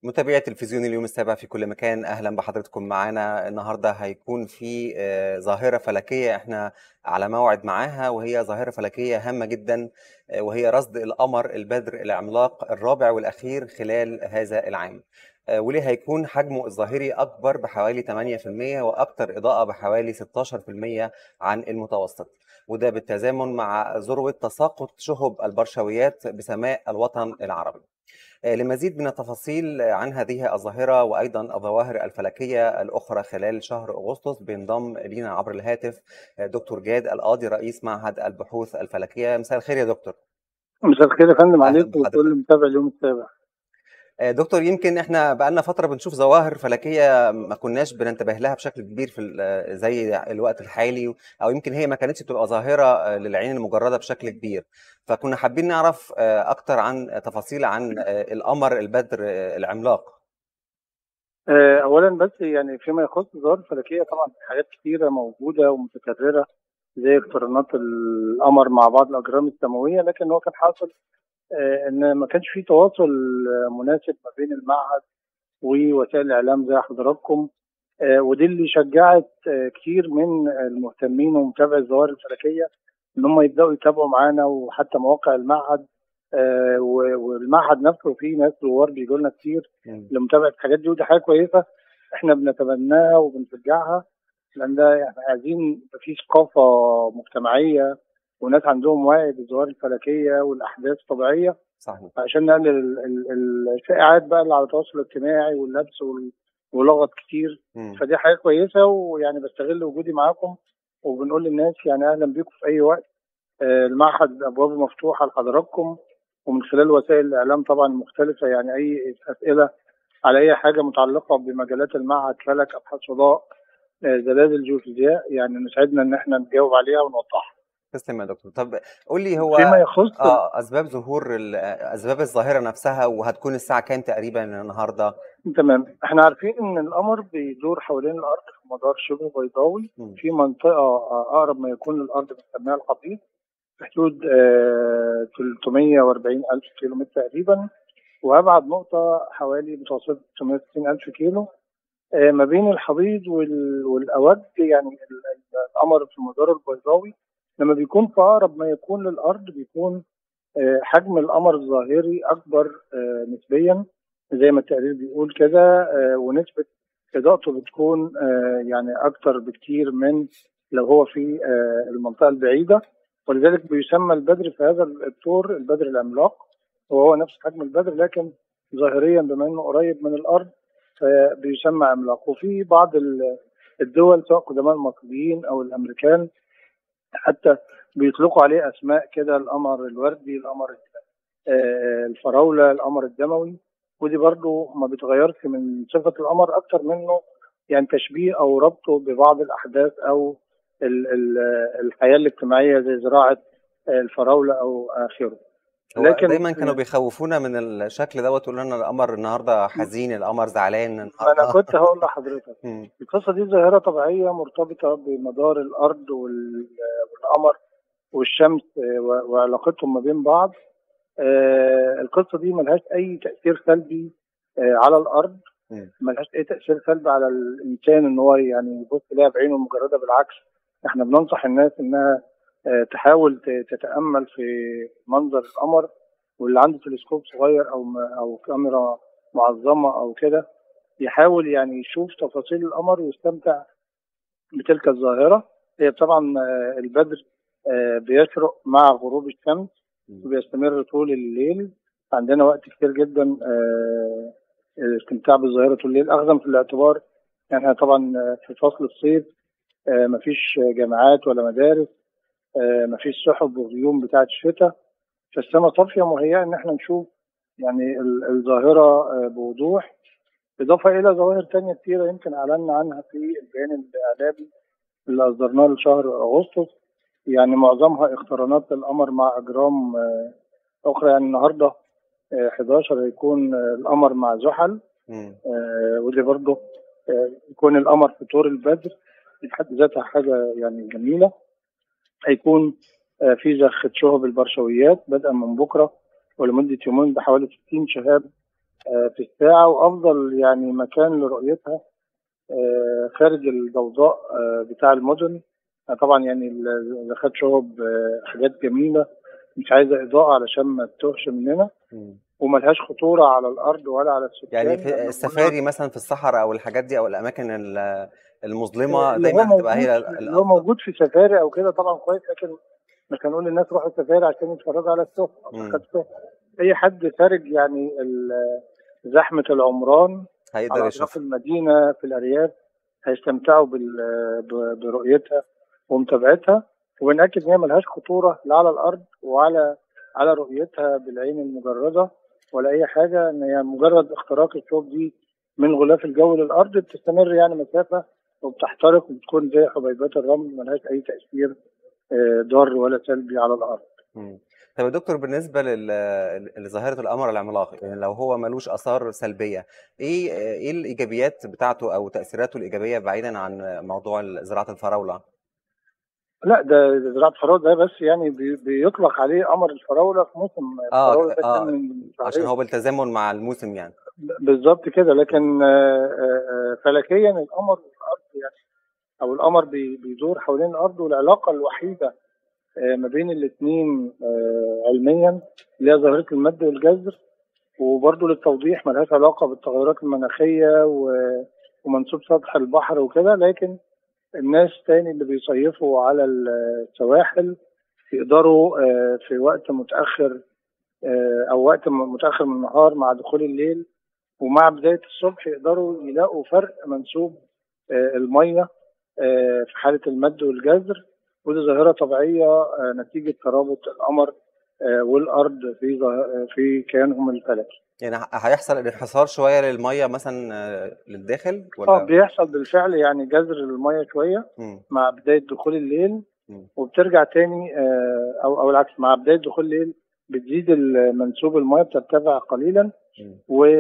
متابعي تلفزيون اليوم السابع في كل مكان اهلا بحضراتكم معانا النهارده هيكون في آه، ظاهره فلكيه احنا على موعد معاها وهي ظاهره فلكيه هامه جدا آه، وهي رصد القمر البدر العملاق الرابع والاخير خلال هذا العام آه، وليه هيكون حجمه الظاهري اكبر بحوالي 8% واكثر اضاءه بحوالي 16% عن المتوسط وده بالتزامن مع ذروه تساقط شهب البرشويات بسماء الوطن العربي آه، لمزيد من التفاصيل عن هذه الظاهرة وأيضا الظواهر الفلكية الأخرى خلال شهر أغسطس بينضم لينا عبر الهاتف آه، دكتور جاد القاضي رئيس معهد البحوث الفلكية مساء الخير يا دكتور مساء الخير يا فندم أهلا عليك بحضرتك وكل متابع اليوم السابع آه، دكتور يمكن احنا بقالنا فترة بنشوف ظواهر فلكية ما كناش بننتبه لها بشكل كبير في ال- زي الوقت الحالي او يمكن هي ما كانتش بتبقى ظاهرة آه، للعين المجردة بشكل كبير فكنا حابين نعرف آه، اكتر عن تفاصيل عن آه، القمر البدر آه، العملاق آه، اولا بس يعني فيما يخص الظواهر الفلكيه طبعا في حاجات كثيره موجوده ومتكرره زي اقترانات القمر مع بعض الاجرام السماويه لكن هو كان حاصل آه، ان ما كانش في تواصل آه، مناسب ما بين المعهد ووسائل الاعلام زي حضراتكم آه، ودي اللي شجعت آه، كتير من المهتمين ومتابعي الظواهر الفلكيه ان هم يبداوا يتابعوا معانا وحتى مواقع المعهد آه، و- والمعهد نفسه فيه ناس زوار بيجوا لنا كتير مم. لمتابعه الحاجات دي ودي حاجه كويسه احنا بنتبناها وبنشجعها لان ده يعني عايزين يبقى في ثقافه مجتمعيه وناس عندهم وعي بالظواهر الفلكيه والاحداث الطبيعيه صحيح عشان نقلل ال- ال- ال- الشائعات بقى اللي على التواصل الاجتماعي واللبس وال- ولغط كتير مم. فدي حاجه كويسه ويعني بستغل وجودي معاكم وبنقول للناس يعني اهلا بيكم في اي وقت آه، المعهد ابوابه مفتوحه لحضراتكم ومن خلال وسائل الاعلام طبعا المختلفه يعني اي اسئله على اي حاجه متعلقه بمجالات المعهد فلك ابحاث فضاء آه، زلازل جيوفيزياء يعني نسعدنا ان احنا نجاوب عليها ونوضحها تسلم يا دكتور طب قول لي هو فيما يخص اه اسباب ظهور ال- اسباب الظاهره نفسها وهتكون الساعه كام تقريبا النهارده تمام احنا عارفين ان القمر بيدور حوالين الارض في مدار شبه بيضاوي مم. في منطقه آه، اقرب ما يكون للارض بنسميها الحضيض في حدود آه، 340 الف كيلو متر تقريبا وابعد نقطه حوالي متوسط 660 الف كيلو آه، ما بين الحضيض وال- والاوج يعني ال- ال- القمر في المدار البيضاوي لما بيكون في اقرب ما يكون للارض بيكون آه، حجم القمر الظاهري اكبر آه، نسبيا زي ما التقرير بيقول كده آه، ونسبه اضاءته بتكون آه، يعني اكتر بكتير من لو هو في آه، المنطقه البعيده ولذلك بيسمى البدر في هذا الطور البدر العملاق وهو نفس حجم البدر لكن ظاهريا بما انه قريب من الارض فبيسمى عملاق وفي بعض ال- الدول سواء قدماء المصريين او الامريكان حتى بيطلقوا عليه اسماء كده القمر الوردي القمر آه، الفراوله القمر الدموي ودي برضو ما بتغيرش من صفه القمر اكتر منه يعني تشبيه او ربطه ببعض الاحداث او ال- ال- الحياه الاجتماعيه زي زراعه آه، الفراوله او اخره هو لكن دايما كانوا بيخوفونا من الشكل دوت يقولوا لنا القمر النهارده حزين القمر زعلان ما انا النهارده كنت هقول لحضرتك مم. القصه دي ظاهره طبيعيه مرتبطه بمدار الارض وال- والقمر والشمس آه، و- وعلاقتهم ما بين بعض آه، القصه دي ملهاش اي تاثير سلبي آه، على الارض مم. ملهاش اي تاثير سلبي على الانسان ان هو يعني يبص لها بعينه المجرده بالعكس احنا بننصح الناس انها آه، تحاول ت- تتامل في منظر القمر واللي عنده تلسكوب صغير او م- او كاميرا معظمه او كده يحاول يعني يشوف تفاصيل القمر ويستمتع بتلك الظاهره هي طبعا آه، البدر آه، بيشرق مع غروب الشمس مم. وبيستمر طول الليل عندنا وقت كتير جدا آه، الاستمتاع بالظاهره طول الليل اخذا في الاعتبار يعني إحنا طبعا آه، في فصل الصيف آه، مفيش جامعات ولا مدارس آه، مفيش سحب وغيوم بتاعه الشتاء فالسماء صافيه مهيئه ان احنا نشوف يعني ال- الظاهره آه، بوضوح اضافه الى ظواهر تانية كتيره يمكن اعلنا عنها في البيان الاعلامي اللي اصدرناه لشهر اغسطس يعني معظمها اقترانات القمر مع اجرام آه، اخرى يعني النهارده آه، 11 هيكون آه، القمر مع زحل مم. آه، ودي برضه آه، يكون القمر في طور البدر دي في حد ذاتها حاجه يعني جميله هيكون آه، في زخة شهب البرشويات بدءا من بكره ولمده يومين بحوالي 60 شهاب آه، في الساعة وأفضل يعني مكان لرؤيتها آه، خارج الضوضاء آه، بتاع المدن آه، طبعا يعني ال- إذا خد شهب آه، حاجات جميلة مش عايزة إضاءة علشان ما تتوهش مننا مم. وملهاش خطورة على الأرض ولا على السكان يعني في لأن السفاري مثلا في الصحراء او الحاجات دي او الاماكن ال- المظلمه اللي هو دايما هتبقى موجود هي اللي هو الافضل موجود في سفاري أو كده طبعا كويس لكن مش هنقول للناس روحوا السفاري عشان يتفرجوا على السفن أو مم. سكات السفن أي حد خارج يعني ال- زحمة العمران هيقدر على أطراف يشوف المدينة في الأرياف هيستمتعوا بال- ب- برؤيتها ومتابعتها وبنأكد إن هي ملهاش خطورة لا على الأرض وعلى على رؤيتها بالعين المجردة ولا أي حاجة إن هي مجرد اختراق الشوب دي من غلاف الجو للأرض بتستمر يعني مسافة وبتحترق وبتكون زي حبيبات الرمل ملهاش أي تأثير آه، ضار ولا سلبي على الأرض. مم. طب يا دكتور بالنسبة لل- لظاهرة القمر العملاق يعني لو هو ملوش آثار سلبية إيه إيه الإيجابيات بتاعته أو تأثيراته الإيجابية بعيدا عن موضوع زراعة الفراولة؟ لا ده ده زراعة فراولة ده بس يعني بي- بيطلق عليه قمر الفراولة في موسم آه الفراولة ده آه كان من عشان شهرين هو بالتزامن مع الموسم يعني بالظبط كده لكن آه، آه، آه، فلكيا القمر والارض يعني او القمر بي- بيدور حوالين الارض والعلاقه الوحيده آه، ما بين الاثنين علميا اللي هي ظاهره المد والجزر وبرضه للتوضيح ملهاش علاقه بالتغيرات المناخيه و- ومنسوب سطح البحر وكده لكن الناس تاني اللي بيصيفوا على السواحل يقدروا آه، في وقت متاخر آه، او وقت م- متاخر من النهار مع دخول الليل ومع بدايه الصبح يقدروا يلاقوا فرق منسوب آه، الميه آه، في حاله المد والجزر ودي ظاهره طبيعيه آه، نتيجه ترابط القمر آه، والارض في ظاه- في كيانهم الفلكي. يعني ه- هيحصل انحسار شوية للمية مثلا آه، للداخل اه ولا؟ بيحصل بالفعل يعني جزر الميه شويه مم. مع بدايه دخول الليل مم. وبترجع تاني آه، او او العكس مع بدايه دخول الليل بتزيد منسوب الميه بترتفع قليلا مم.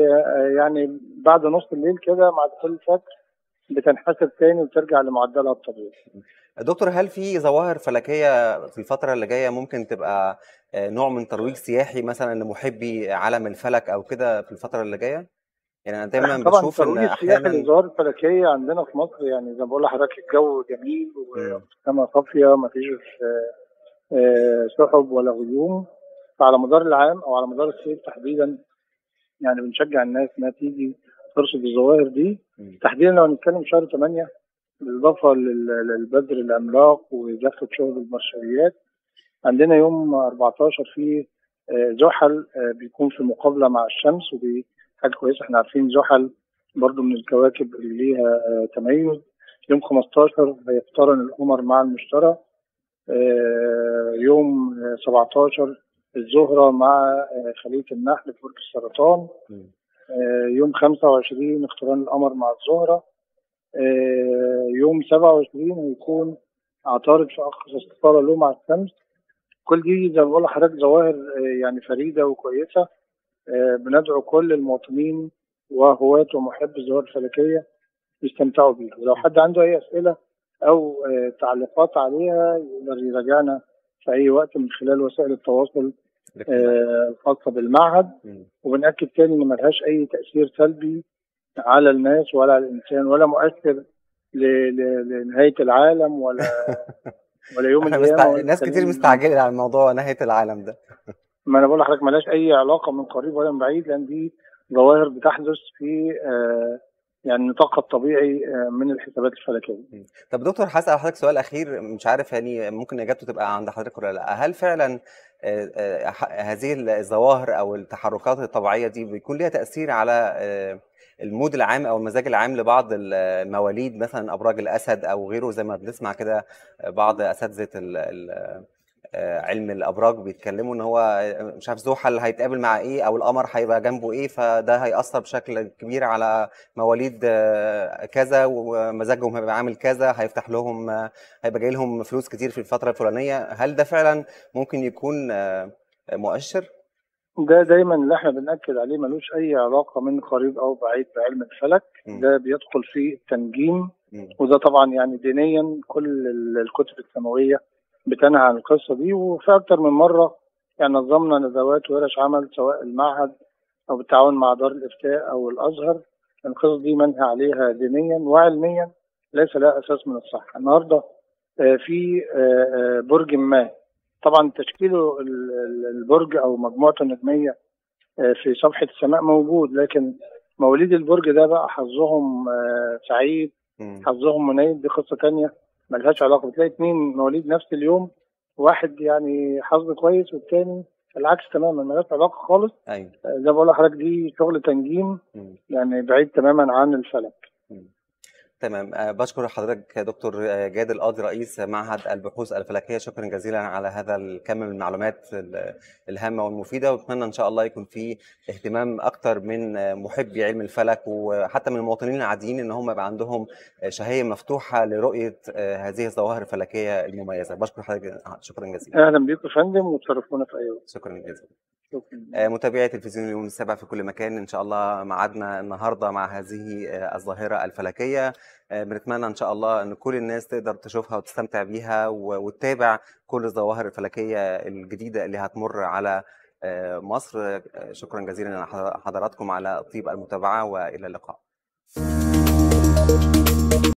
ويعني بعد نص الليل كده مع دخول الفجر بتنحسر تاني وترجع لمعدلها الطبيعي. دكتور هل في ظواهر فلكية في الفترة اللي جاية ممكن تبقى آه، نوع من ترويج سياحي مثلا لمحبي عالم الفلك أو كده في الفترة اللي جايه؟ يعني أنا دايما طبعا بشوف إن الترويج السياحي أحيانا للظواهر الفلكيه عندنا في مصر يعني زي ما بقول لحضرتك الجو جميل مم. والسماء صافيه ما فيش آه، آه، سحب ولا غيوم فعلى مدار العام او على مدار الصيف تحديدا يعني بنشجع الناس انها تيجي ترصد الظواهر دي مم. تحديدا لو هنتكلم شهر 8 بالاضافه لل- للبدر العملاق وزفه شهب المرشويات عندنا يوم 14 في آه، زحل آه، بيكون في مقابله مع الشمس ودي حاجه كويسه احنا عارفين زحل برضو من الكواكب اللي ليها آه، تميز يوم 15 هيقترن القمر مع المشتري آه، يوم آه، 17 الزهرة مع آه، خلية النحل في برج السرطان مم. آه، يوم 25 اقتران القمر مع الزهرة آه، يوم 27 هيكون عطارد في أقصى استطالة له مع الشمس كل دي زي ما بقول لحضرتك ظواهر آه، يعني فريدة وكويسة آه، بندعو كل المواطنين وهواة ومحب الظواهر الفلكية يستمتعوا بيها ولو حد عنده أي أسئلة أو آه، تعليقات عليها يقدر يراجعنا في أي وقت من خلال وسائل التواصل الاجتماعي. آه، الخاصة بالمعهد مم. وبنأكد تاني إن ملهاش أي تأثير سلبي على الناس ولا على الإنسان ولا مؤثر ل- ل- لنهاية العالم ولا ولا يوم احنا القيامة مستع... ولا ناس كتير التنين. مستعجلة على موضوع نهاية العالم ده ما أنا بقول لحضرتك ملهاش أي علاقة من قريب ولا من بعيد لأن دي ظواهر بتحدث في آه، يعني نطاقها الطبيعي آه، من الحسابات الفلكية. طب دكتور هسأل حضرتك سؤال أخير مش عارف يعني ممكن إجابته تبقى عند حضرتك ولا لا هل فعلا آه، آه، ح- هذه الظواهر أو التحركات الطبيعية دي بيكون ليها تأثير على آه، المود العام أو المزاج العام لبعض المواليد مثلا أبراج الأسد أو غيره زي ما بنسمع كده بعض أساتذة ال- ال- آه، علم الأبراج بيتكلموا إن هو آه، مش عارف زحل هيتقابل مع إيه أو القمر هيبقى جنبه إيه فده هيأثر بشكل كبير على مواليد آه، كذا ومزاجهم هيبقى عامل كذا هيفتح لهم آه، هيبقى جاي لهم فلوس كتير في الفترة الفلانية هل ده فعلا ممكن يكون آه، مؤشر؟ ده دايما اللي احنا بنأكد عليه ملوش أي علاقة من قريب أو بعيد بعلم الفلك مم. ده بيدخل في التنجيم مم. وده طبعا يعني دينيا كل ال- الكتب السماوية بتنهى عن القصة دي وفي أكتر من مرة يعني نظمنا ندوات وورش عمل سواء المعهد او بالتعاون مع دار الافتاء او الازهر القصص دي منهى عليها دينيا وعلميا ليس لها اساس من الصحه النهارده آه، في آه، آه، برج ما طبعا تشكيله ال- ال- البرج او مجموعته النجميه آه، في صفحه السماء موجود لكن مواليد البرج ده بقى حظهم آه، سعيد مم. حظهم منيب دي قصه تانية ملهاش علاقه بتلاقي اتنين مواليد نفس اليوم واحد يعني حظ كويس والتاني العكس تماما ملهاش علاقه خالص ايوه آه، زي ما بقول لحضرتك دي شغل تنجيم مم. يعني بعيد تماما عن الفلك تمام آه، بشكر حضرتك دكتور آه، جاد القاضي رئيس معهد البحوث الفلكيه شكرا جزيلا على هذا الكم من المعلومات ال- الهامه والمفيده واتمنى ان شاء الله يكون في اهتمام اكتر من آه، محبي علم الفلك وحتى من المواطنين العاديين ان هم يبقى عندهم آه، شهيه مفتوحه لرؤيه آه، هذه الظواهر الفلكيه المميزه بشكر حضرتك شكرا جزيلا اهلا بيكم يا فندم وتشرفونا في اي وقت شكرا جزيلا شكرا آه، متابعي تلفزيون اليوم السابع في كل مكان ان شاء الله ميعادنا النهارده مع هذه آه، الظاهره الفلكيه آه، بنتمنى ان شاء الله ان كل الناس تقدر تشوفها وتستمتع بيها و- وتتابع كل الظواهر الفلكيه الجديده اللي هتمر على آه، مصر آه، شكرا جزيلا لحضراتكم على طيب المتابعه والى اللقاء